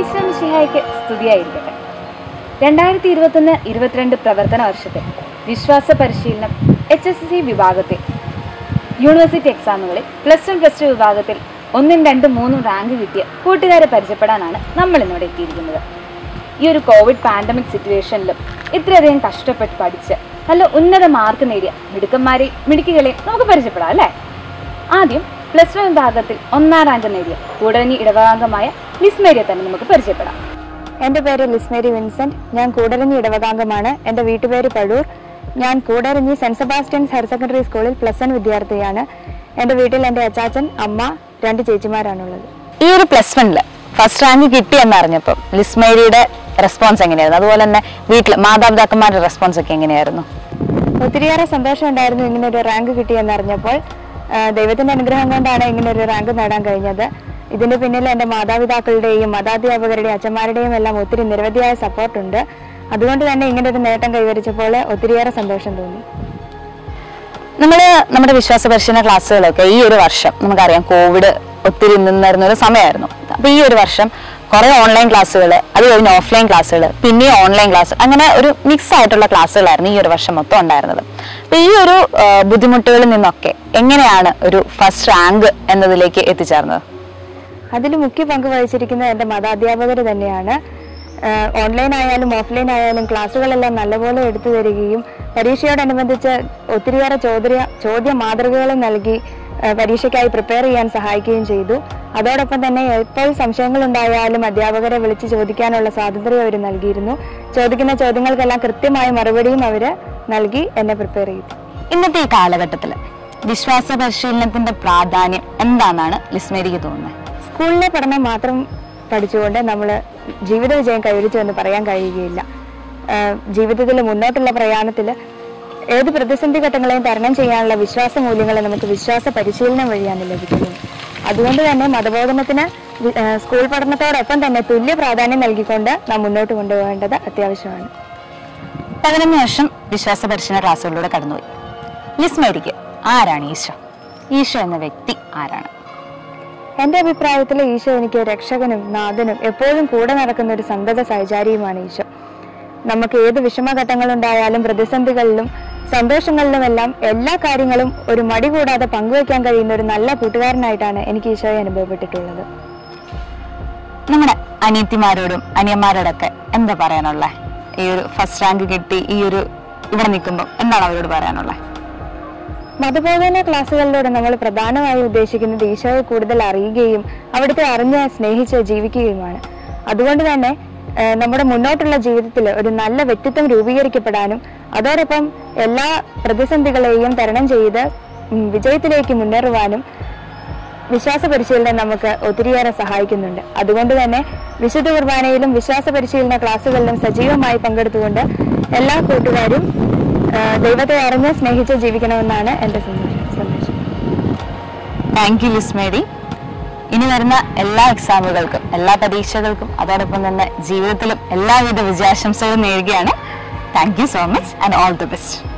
ഈശ്വമിഷിഹായ്ക്ക് സ്തുതിയായിരിക്കട്ടെ രണ്ടായിരത്തി ഇരുപത്തൊന്ന് ഇരുപത്തിരണ്ട് പ്രവർത്തന വർഷത്തെ വിശ്വാസ പരിശീലനം എച്ച് എസ് സി വിഭാഗത്തിൽ യൂണിവേഴ്സിറ്റി എക്സാമുകളിൽ പ്ലസ് വൺ പ്ലസ് ടു വിഭാഗത്തിൽ ഒന്നും രണ്ടും മൂന്നും റാങ്ക് കിട്ടിയ കൂട്ടുകാരെ പരിചയപ്പെടാനാണ് നമ്മൾ ഇന്നിവിടെ എത്തിയിരിക്കുന്നത് ഈ ഒരു കോവിഡ് പാൻഡമിക് സിറ്റുവേഷനിലും ഇത്രയധികം കഷ്ടപ്പെട്ട് പഠിച്ച് നല്ല ഉന്നത മാർക്ക് നേടിയ മിടുക്കന്മാരെയും മിടുക്കികളെയും നമുക്ക് പരിചയപ്പെടാം അല്ലേ ആദ്യം പ്ലസ് വൺ വിഭാഗത്തിൽ ഒന്നാം റാങ്ക് നേടിയ കൂടരഞ്ഞി ഇടവകാംഗമായ ലിസ്മേരിയെ തന്നെ നമുക്ക് പരിചയപ്പെടാം എൻ്റെ പേര് ലിസ്മേരി വിൻസെന്റ് ഞാൻ കൂടരഞ്ഞി ഇടവകാംഗമാണ് എൻ്റെ വീട്ടുപേര് പഴൂർ ഞാൻ Koodaranji saint Sebastian's higher secondary സ്കൂളിൽ പ്ലസ് വൺ വിദ്യാർത്ഥിയാണ് എൻ്റെ വീട്ടിൽ എൻ്റെ അച്ചാച്ചൻ അമ്മ രണ്ട് ചേച്ചിമാരാണുള്ളത് ഈ ഒരു പ്ലസ് വണ്ണില് ഫസ്റ്റ് റാങ്ക് കിട്ടി എന്നറിഞ്ഞപ്പോൾ ലിസ്മേരിയുടെ റെസ്പോൺസ് എങ്ങനെയായിരുന്നു അതുപോലെ തന്നെ വീട്ടിൽ മാതാപിതാക്കന്മാരുടെ റെസ്പോൺസ് ഒക്കെ എങ്ങനെയായിരുന്നു ഒത്തിരിയേറെ സന്തോഷമുണ്ടായിരുന്നു ഇങ്ങനെ ഒരു റാങ്ക് കിട്ടിയെന്നറിഞ്ഞപ്പോൾ ആ, ദൈവത്തിന്റെ അനുഗ്രഹം കൊണ്ടാണ് ഇങ്ങനെ ഒരു റാങ്ക് നേടാൻ കഴിഞ്ഞത് ഇതിന്റെ പിന്നിൽ എൻ്റെ മാതാപിതാക്കളുടെയും മതാധ്യാപകരുടെയും അച്ഛന്മാരുടെയും എല്ലാം ഒത്തിരി നിരവധിയായ സപ്പോർട്ടുണ്ട് അതുകൊണ്ട് തന്നെ ഇങ്ങനെ ഒരു നേട്ടം കൈവരിച്ചപ്പോൾ ഒത്തിരിയേറെ സന്തോഷം തോന്നി നമ്മൾ നമ്മുടെ വിശ്വാസ പരിശീലന ക്ലാസ്സുകളൊക്കെ ഈ ഒരു വർഷം നമുക്കറിയാം കോവിഡ് ഒത്തിരി നിന്നിരുന്ന ഒരു സമയമായിരുന്നു അപ്പൊ ഈ ഒരു വർഷം കുറെ ഓൺലൈൻ ക്ലാസ്സുകൾ അത് കഴിഞ്ഞ് ഓഫ്ലൈൻ ക്ലാസ്സുകൾ പിന്നെ ഓൺലൈൻ ക്ലാസ് അങ്ങനെ ഒരു മിക്സ് ആയിട്ടുള്ള ക്ലാസ്സുകളായിരുന്നു ഈ ഒരു വർഷം മൊത്തം ഉണ്ടായിരുന്നത് അപ്പൊ ഈ ഒരു ആ, ബുദ്ധിമുട്ടുകളിൽ നിന്നൊക്കെ എങ്ങനെയാണ് ഒരു ഫസ്റ്റ് റാങ്ക് എന്നതിലേക്ക് എത്തിച്ചേർന്നത് അതിൽ മുഖ്യ പങ്ക് വഹിച്ചിരിക്കുന്നത് എൻ്റെ മതാധ്യാപകർ തന്നെയാണ് ആഹ് ഓൺലൈൻ ആയാലും ഓഫ്ലൈൻ ആയാലും ക്ലാസ്സുകളെല്ലാം നല്ലപോലെ എടുത്തു തരികയും പരീക്ഷയോടനുബന്ധിച്ച് ഒത്തിരിയേറെ ചോദ്യ ചോദ്യ മാതൃകകൾ നൽകി ആഹ് പരീക്ഷയ്ക്കായി പ്രിപ്പയർ ചെയ്യാൻ സഹായിക്കുകയും ചെയ്തു അതോടൊപ്പം തന്നെ എപ്പോൾ സംശയങ്ങളുണ്ടായാലും അധ്യാപകരെ വിളിച്ച് ചോദിക്കാനുള്ള സ്വാതന്ത്ര്യം അവർ നൽകിയിരുന്നു ചോദിക്കുന്ന ചോദ്യങ്ങൾക്കെല്ലാം കൃത്യമായ മറുപടിയും അവർ നൽകി എന്നെ പ്രിപ്പയർ ചെയ്തു ഇന്നത്തെ ഈ കാലഘട്ടത്തിൽ വിശ്വാസ പരിശീലനത്തിന്റെ പ്രാധാന്യം എന്താണെന്നാണ് ലിസ്മേരിക്ക് തോന്നുന്നത് സ്കൂളിലെ പഠനം മാത്രം പഠിച്ചുകൊണ്ട് നമ്മൾ ജീവിത വിജയം കൈവരിച്ചു എന്ന് പറയാൻ കഴിയുകയില്ല ജീവിതത്തിൽ മുന്നോട്ടുള്ള പ്രയാണത്തിൽ ഏത് പ്രതിസന്ധി ഘട്ടങ്ങളെയും തരണം ചെയ്യാനുള്ള വിശ്വാസ മൂല്യങ്ങൾ നമുക്ക് വിശ്വാസ പരിശീലനം വഴിയാണ് ലഭിക്കുന്നത് അതുകൊണ്ട് തന്നെ മതബോധനത്തിന് വി- ആ, സ്കൂൾ പഠനത്തോടൊപ്പം തന്നെ തുല്യ പ്രാധാന്യം നൽകിക്കൊണ്ട് നാം മുന്നോട്ട് കൊണ്ടുപോകേണ്ടത് അത്യാവശ്യമാണ് പതിനൊന്ന് വർഷം വിശ്വാസ പരിശീലന ക്ലാസ്സുകളിലൂടെ കടന്നുപോയി ലിസ്മേരിക്ക് ആരാണ് ഈശോ ഈശോ എന്ന വ്യക്തി ആരാണ് എൻ്റെ അഭിപ്രായത്തിൽ ഈശോ എനിക്ക് രക്ഷകനും നാഥനും എപ്പോഴും കൂടെ നടക്കുന്ന ഒരു സന്തത സഹചാരിയുമാണ് ഈശോ നമുക്ക് ഏത് വിഷമഘട്ടങ്ങളുണ്ടായാലും പ്രതിസന്ധികളിലും സന്തോഷങ്ങളിലുമെല്ലാം എല്ലാ കാര്യങ്ങളും ഒരു മടി കൂടാതെ പങ്കുവയ്ക്കാൻ കഴിയുന്ന ഒരു നല്ല കൂട്ടുകാരനായിട്ടാണ് എനിക്ക് ഈശോയെ അനുഭവപ്പെട്ടിട്ടുള്ളത് നമ്മുടെ അനിയത്തിമാരോടും അനിയന്മാരോടൊക്കെ എന്താ പറയാനുള്ള ഈ ഒരു ഫസ്റ്റ് റാങ്ക് കിട്ടി ഈ ഒരു ഇവിടെ നിൽക്കുമ്പോൾ എന്താണ് അവരോട് പറയാനുള്ളത് മതബോധന ക്ലാസ്സുകളിലൂടെ നമ്മൾ പ്രധാനമായും ഉദ്ദേശിക്കുന്നത് ഈശോയെ കൂടുതൽ അറിയുകയും അവിടുത്തെ അറിഞ്ഞ് സ്നേഹിച്ച് ജീവിക്കുകയുമാണ് അതുകൊണ്ട് തന്നെ ഏഹ്, നമ്മുടെ മുന്നോട്ടുള്ള ജീവിതത്തിൽ ഒരു നല്ല വ്യക്തിത്വം രൂപീകരിക്കപ്പെടാനും അതോടൊപ്പം എല്ലാ പ്രതിസന്ധികളെയും തരണം ചെയ്ത് ഉം, വിജയത്തിലേക്ക് മുന്നേറുവാനും വിശ്വാസ പരിശീലനം നമുക്ക് ഒത്തിരിയേറെ സഹായിക്കുന്നുണ്ട് അതുകൊണ്ട് തന്നെ വിശുദ്ധ കുർബാനയിലും വിശ്വാസ പരിശീലന ക്ലാസ്സുകളിലും സജീവമായി പങ്കെടുത്തുകൊണ്ട് എല്ലാ കൂട്ടുകാരും ആ, ദൈവത്തെ അറിഞ്ഞ് സ്നേഹിച്ച് ജീവിക്കണമെന്നാണ് എൻ്റെ സന്ദേശം സന്ദേശം താങ്ക് യു ലിസ്മേരി ഇനി വരുന്ന എല്ലാ എക്സാമുകൾക്കും എല്ലാ പരീക്ഷകൾക്കും അതോടൊപ്പം തന്നെ ജീവിതത്തിലും എല്ലാവിധ വിജയാശംസകളും നേരുകയാണ് thank you so much and all the best